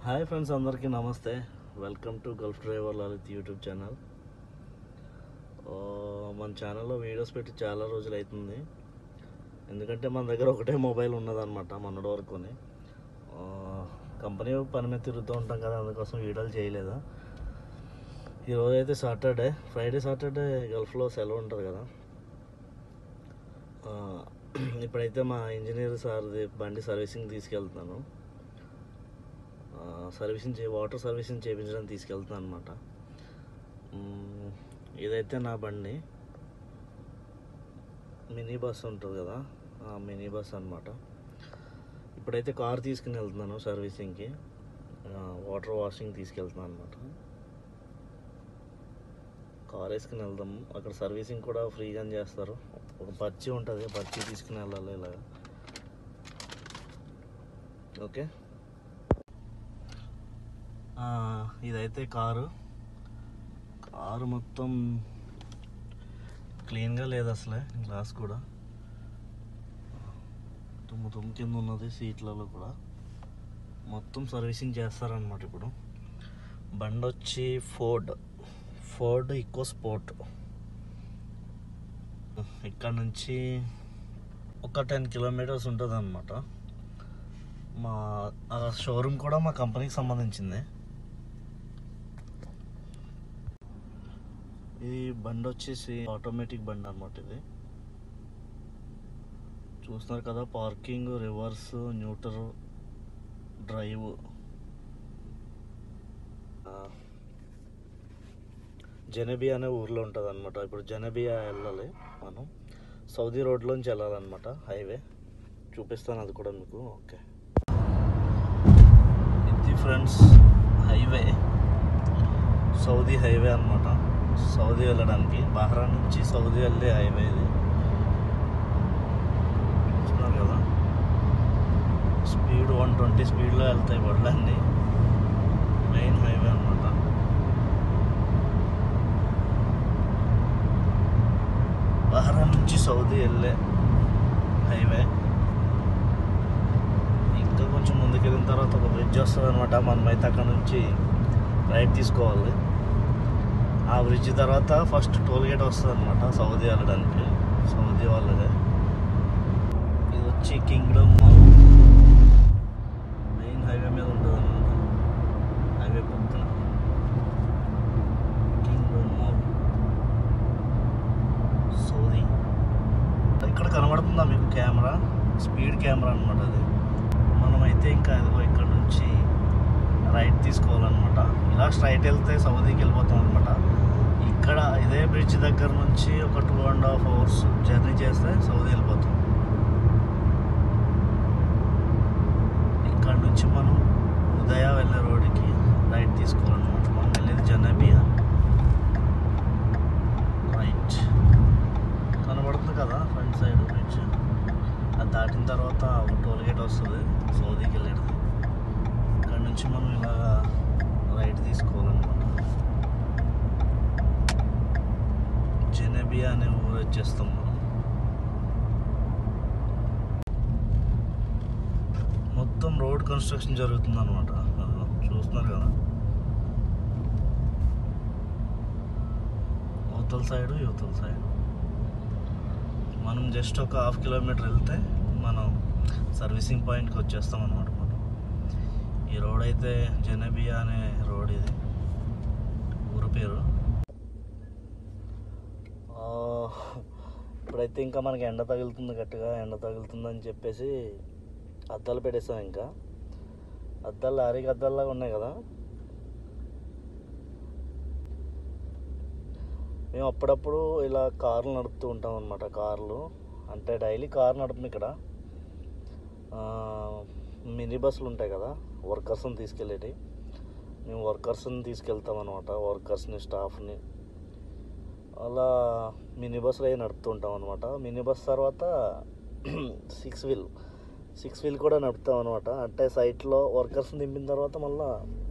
hi friends అందరికీ నమస్తే welcome to Gulf driver Lalit YouTube channel ఆ, మన ఛానల్లో వీడియోస్ పెట్టి చాలా రోజులు అవుతుంది ఎందుకంటే మన దగ్గర ఒకటే మొబైల్ ఉన్నదన్నమాట మొన్నటి వరకుని ఆ, కంపెనీ పని మీద తిరుగుతూ ఉంటాం కదా అందుకోసం వీడియోలు చేయలేదు ఈరోజు అయితే సాటర్డే ఫ్రైడే సాటర్డే గల్ఫ్లో సెలవు ఉంటుంది కదా ఆ, ఇప్పుడైతే మా ఇంజనీర్ సార్ది బండి సర్వీసింగ్ తీసుకెళ్తున్నాను ఆ, సర్వీసింగ్ చే వాటర్ సర్వీసింగ్ చేయించడానికి తీసుకెళ్తున్నాను అనమాట ఇదైతే నా బండి మినీ బస్ ఉంటుంది కదా ఆ మినీ బస్ అనమాట ఇప్పుడైతే కార్ తీసుకుని వెళ్తున్నాను సర్వీసింగ్కి ఆ, వాటర్ వాషింగ్ తీసుకెళ్తున్నాను అనమాట కార్ వేసుకుని వెళ్దాము అక్కడ సర్వీసింగ్ కూడా ఫ్రీగానే చేస్తారు ఒక పర్చి ఉంటుంది పర్చి తీసుకుని వెళ్ళాలి ఇలాగా ఓకే ఆ, ఇదైతే కారు కారు మొత్తం క్లీన్గా లేదు అసలే గ్లాస్ కూడా తుమ్ము తుమ్ము కింద ఉన్నది సీట్లలో కూడా మొత్తం సర్వీసింగ్ చేస్తారనమాట ఇప్పుడు బండి వచ్చి ఫోర్డ్ ఫోర్డ్ ఈకో స్పోర్ట్ ఇక్కడ నుంచి ఒక టెన్ కిలోమీటర్స్ ఉంటుంది అనమాట మా ఆ షోరూమ్ కూడా మా కంపెనీకి సంబంధించింది ఈ బండి వచ్చేసి ఆటోమేటిక్ బండి అనమాట ఇది చూస్తున్నారు కదా parking reverse neutral drive Janabiya అనే ఊర్లో ఉంటుంది అనమాట ఇప్పుడు జనబియా వెళ్ళాలి మనం సౌదీ రోడ్లోంచి వెళ్ళాలన్నమాట హైవే చూపిస్తాను అది కూడా మీకు ఓకే ఇది ఫ్రెండ్స్ హైవే సౌదీ హైవే అన్నమాట సౌదీ వెళ్ళడానికి బహ్రాన్ నుంచి సౌదీ వెళ్ళే హైవే ఇది చూస్తున్నారు కదా స్పీడ్ వన్ ట్వంటీ స్పీడ్లో వెళ్తాయి బండ్లన్నీ మెయిన్ హైవే అన్నమాట బహ్రాన్ నుంచి సౌదీ వెళ్ళే హైవే ఇంకా కొంచెం ముందుకు వెళ్ళిన తర్వాత ఒక బ్రిడ్జ్ వస్తుంది అనమాట మనమైతే అక్కడ నుంచి రైట్ తీసుకోవాలి ఆ బ్రిడ్జ్ తర్వాత ఫస్ట్ టోల్ గేట్ వస్తుంది అనమాట సౌదీ వెళ్ళడానికి సౌదీ వాళ్ళదే ఇది వచ్చి కింగ్డమ్ మాల్ మెయిన్ హైవే మీద ఉంటుంది అనమాట హైవే పక్కన కింగ్డమ్ మాల్ సౌదీ ఇక్కడ కనబడుతుందా మీకు కెమెరా స్పీడ్ కెమెరా అనమాట అది మనమైతే ఇంకా అదిగో ఇక్కడ నుంచి రైట్ తీసుకోవాలన్నమాట ఇలా స్ట్రైట్ వెళ్తే సౌదీకి వెళ్ళిపోతాం అనమాట ఇక్కడ ఇదే బ్రిడ్జ్ దగ్గర నుంచి ఒక two and half hours journey చేస్తే సౌదీ వెళ్ళిపోతాం ఇక్కడ నుంచి మనం ఉదయ వెళ్ళే రోడ్డుకి రైట్ తీసుకోవాలన్నమాట మనం వెళ్ళేది జనబియా రైట్ కనబడుతుంది కదా ఫ్రంట్ సైడ్ బ్రిడ్జ్ అది దాటిన తర్వాత ఒక టోల్ గేట్ వస్తుంది సౌదీకి వెళ్ళేది ఇక్కడ నుంచి మనం ఇలా రైట్ తీసుకోవాలన్నమాట జెనబియా అనే ఊరు వచ్చేస్తాం మనం మొత్తం రోడ్ కన్స్ట్రక్షన్ జరుగుతుంది అనమాట చూస్తున్నారు కదా అవతల సైడ్ యువతల సైడ్ మనం జస్ట్ ఒక హాఫ్ కిలోమీటర్ వెళ్తే మనం సర్వీసింగ్ పాయింట్కి వచ్చేస్తాం అనమాట మనం ఈ రోడ్ అయితే జనబియా అనే రోడ్ ఇది ఊరు పేరు ఆ, ఇప్పుడైతే ఇంకా మనకి ఎండ తగులుతుంది గట్టిగా ఎండ తగులుతుందని చెప్పేసి అద్దాలు పెట్టేస్తాం ఇంకా అద్దాలు లారీకి అద్దాల్లాగా ఉన్నాయి కదా మేము అప్పుడప్పుడు ఇలా కార్లు నడుపుతూ ఉంటాం అనమాట కార్లు అంటే డైలీ కార్ నడుపుతాం ఇక్కడ ఆ, మినీ బస్సులు ఉంటాయి కదా వర్కర్స్ని తీసుకెళ్ళేటి మేము వర్కర్స్ని తీసుకెళ్తాం అనమాట వర్కర్స్ని స్టాఫ్ని అలా మినీ బస్సులు అవి నడుపుతూ ఉంటాం అనమాట మినీ బస్ తర్వాత సిక్స్ వీల్ సిక్స్ వీల్ కూడా నడుపుతాం అనమాట అంటే సైట్లో వర్కర్స్ని దింపిన తర్వాత మళ్ళా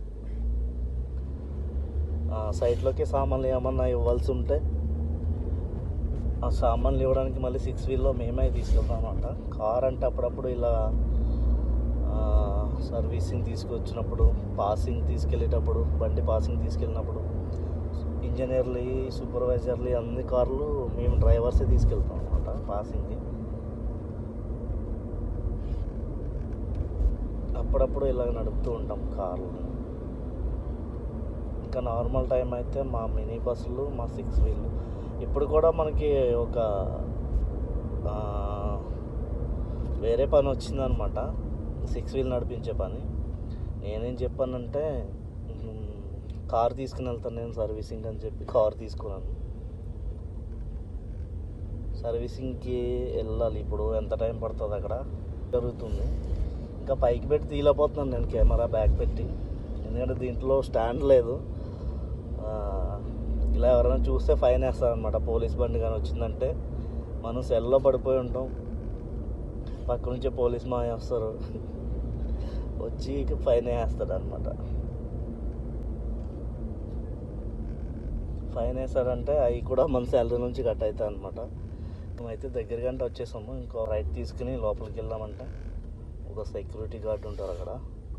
ఆ సైట్లోకి సామాన్లు ఏమన్నా ఇవ్వాల్సి ఉంటే ఆ సామాన్లు ఇవ్వడానికి మళ్ళీ సిక్స్ వీల్లో మేమే తీసుకెళ్తాం అనమాట కార్ అంటే అప్పుడప్పుడు ఇలా సర్వీసింగ్ తీసుకొచ్చినప్పుడు పాసింగ్ తీసుకెళ్ళేటప్పుడు బండి పాసింగ్ తీసుకెళ్ళినప్పుడు ఇంజనీర్లు సూపర్వైజర్లు అన్ని కార్లు మేము డ్రైవర్సే తీసుకెళ్తాం అనమాట పాసింగ్కి అప్పుడప్పుడు ఇలాగ నడుపుతూ ఉంటాం కార్లు ఇంకా నార్మల్ టైం అయితే మా మినీ బస్సులు మా సిక్స్ వీల్ ఇప్పుడు కూడా మనకి ఒక ఆ, వేరే పని వచ్చిందనమాట సిక్స్ వీల్ నడిపించే పని నేనేం చెప్పానంటే మ్, కార్ తీసుకుని వెళ్తాను నేను సర్వీసింగ్ అని చెప్పి కార్ తీసుకున్నాను సర్వీసింగ్కి వెళ్ళాలి ఇప్పుడు ఎంత టైం పడుతుంది అక్కడ జరుగుతుంది ఇంకా పైకి పెట్టి తీయలేకపోతున్నాను నేను కెమెరా బ్యాక్ పెట్టి ఎందుకంటే దీంట్లో స్టాండ్ లేదు ఆ, ఇలా ఎవరైనా చూస్తే ఫైన్ వేస్తారనమాట పోలీస్ బండి కానీ వచ్చిందంటే మనం సెల్లో పడిపోయి ఉంటాం పక్క నుంచే పోలీస్ మాయ వస్తారు వచ్చి ఇక ఫైన్ వేస్తాడు అనమాట ఫైన్ వేస్తాడంటే అవి కూడా మన శాలరీ నుంచి కట్ అవుతాయి అనమాట మేమైతే దగ్గరగా అంటే వచ్చేసాము ఇంకో రైట్ తీసుకుని లోపలికి వెళ్దామంటే ఒక సెక్యూరిటీ గార్డ్ ఉంటారు అక్కడ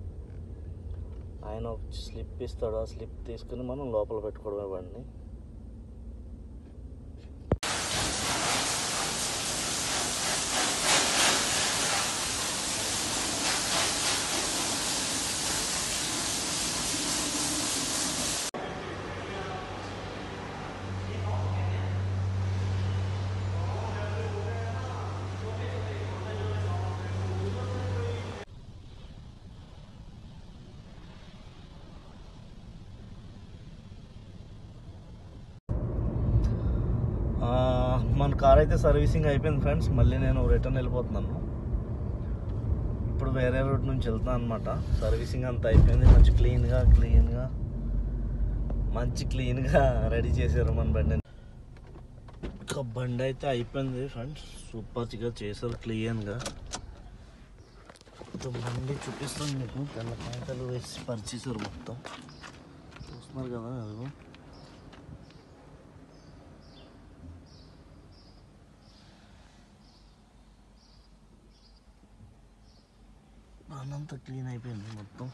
ఆయన ఒక స్లిప్ ఇస్తాడు ఆ స్లిప్ తీసుకుని మనం లోపల పెట్టుకోవడమే బండి ఆ, మన కార్ అయితే సర్వీసింగ్ అయిపోయింది ఫ్రెండ్స్ మళ్ళీ నేను రిటర్న్ వెళ్ళిపోతున్నాను ఇప్పుడు వేరే రూట్ నుంచి వెళ్తాను అనమాట సర్వీసింగ్ అంతా అయిపోయింది మంచి క్లీన్గా క్లీన్గా మంచి క్లీన్గా రెడీ చేశారు మన బండి ఇంకా బండి అయితే అయిపోయింది ఫ్రెండ్స్ సూపర్గా చేశారు క్లీన్గా ఇంకా బండి చూపిస్తాను మీకు తెల్ల కాగితాలు వేసి పరిచేశారు మొత్తం చూస్తున్నారు కదా అదిగో అంతా క్లీన్ అయిపోయింది మొత్తం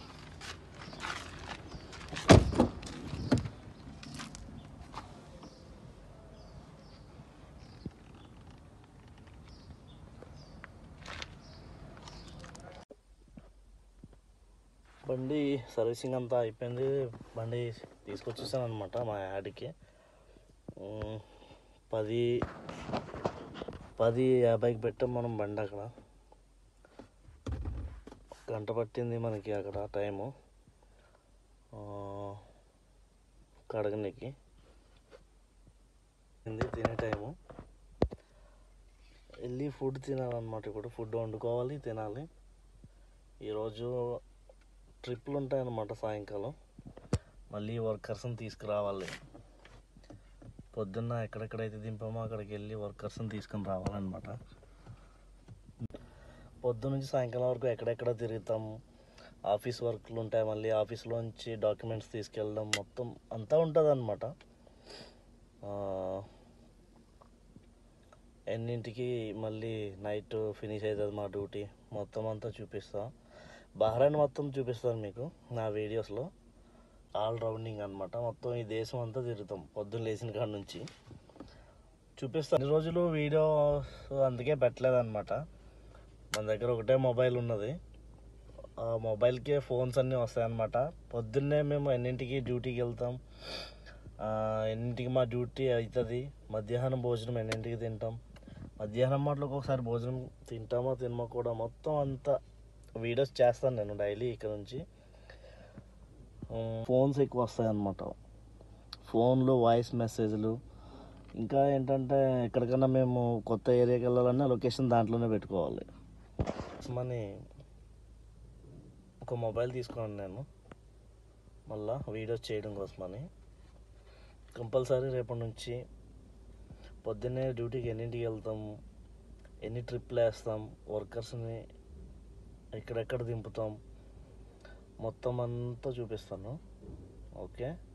బండి సర్వీసింగ్ అంతా అయిపోయింది బండి తీసుకొచ్చేసాను అనమాట మా యాడ్కి ఉమ్, పది పది యాభైకి పెట్టాం మనం బండి అక్కడ గంట పట్టింది మనకి అక్కడ టైము ఆ, కడగనీకి ఇది తినే టైము వెళ్ళి ఫుడ్ తినాలన్నమాట ఇప్పుడు ఫుడ్ వండుకోవాలి తినాలి ఈరోజు ట్రిప్లు ఉంటాయన్నమాట సాయంకాలం మళ్ళీ వర్కర్స్ని తీసుకురావాలి పొద్దున్న ఎక్కడెక్కడైతే దింపామో అక్కడికి వెళ్ళి వర్కర్స్ని తీసుకొని రావాలన్నమాట పొద్దున్న నుంచి సాయంకాలం వరకు ఎక్కడెక్కడ తిరుగుతాం ఆఫీస్ వర్క్లు ఉంటాయి మళ్ళీ ఆఫీస్లోంచి డాక్యుమెంట్స్ తీసుకెళ్ళడం మొత్తం అంతా ఉంటుంది అనమాట ఎన్నింటికి మళ్ళీ నైట్ ఫినిష్ అవుతుంది మా డ్యూటీ మొత్తం అంతా చూపిస్తా బహ్రైన్ మొత్తం చూపిస్తాను మీకు నా వీడియోస్లో ఆల్ రౌండింగ్ అనమాట మొత్తం ఈ దేశం అంతా తిరుగుతాం పొద్దున్న లేచిన కాడ నుంచి చూపిస్తాను ఈ రోజులు వీడియో అందుకే పెట్టలేదన్నమాట మన దగ్గర ఒకటే మొబైల్ ఉన్నది ఆ మొబైల్కే ఫోన్స్ అన్నీ వస్తాయన్నమాట పొద్దున్నే మేము ఎన్నింటికి డ్యూటీకి వెళ్తాం ఆ, ఎన్నింటికి మా డ్యూటీ అవుతుంది మధ్యాహ్నం భోజనం ఎన్నింటికి తింటాం మధ్యాహ్నం మాటలకు ఒకసారి భోజనం తింటామో తినమో కూడా మొత్తం అంతా వీడియోస్ చేస్తాను నేను డైలీ ఇక్కడ నుంచి ఫోన్స్ ఎక్కువ వస్తాయి అన్నమాట ఫోన్లు వాయిస్ మెసేజ్లు ఇంకా ఏంటంటే ఎక్కడికన్నా మేము కొత్త ఏరియాకి వెళ్ళాలన్నా లొకేషన్ దాంట్లోనే పెట్టుకోవాలి మనీ ఒక మొబైల్ తీసుకున్నాను నేను మళ్ళా వీడియోస్ చేయడం కోసమని కంపల్సరీ రేపటి నుంచి పొద్దున్నే డ్యూటీకి ఎన్నింటికి వెళ్తాం ఎన్ని ట్రిప్లు వేస్తాం వర్కర్స్ని ఎక్కడెక్కడ దింపుతాం మొత్తం అంతా చూపిస్తాను ఓకే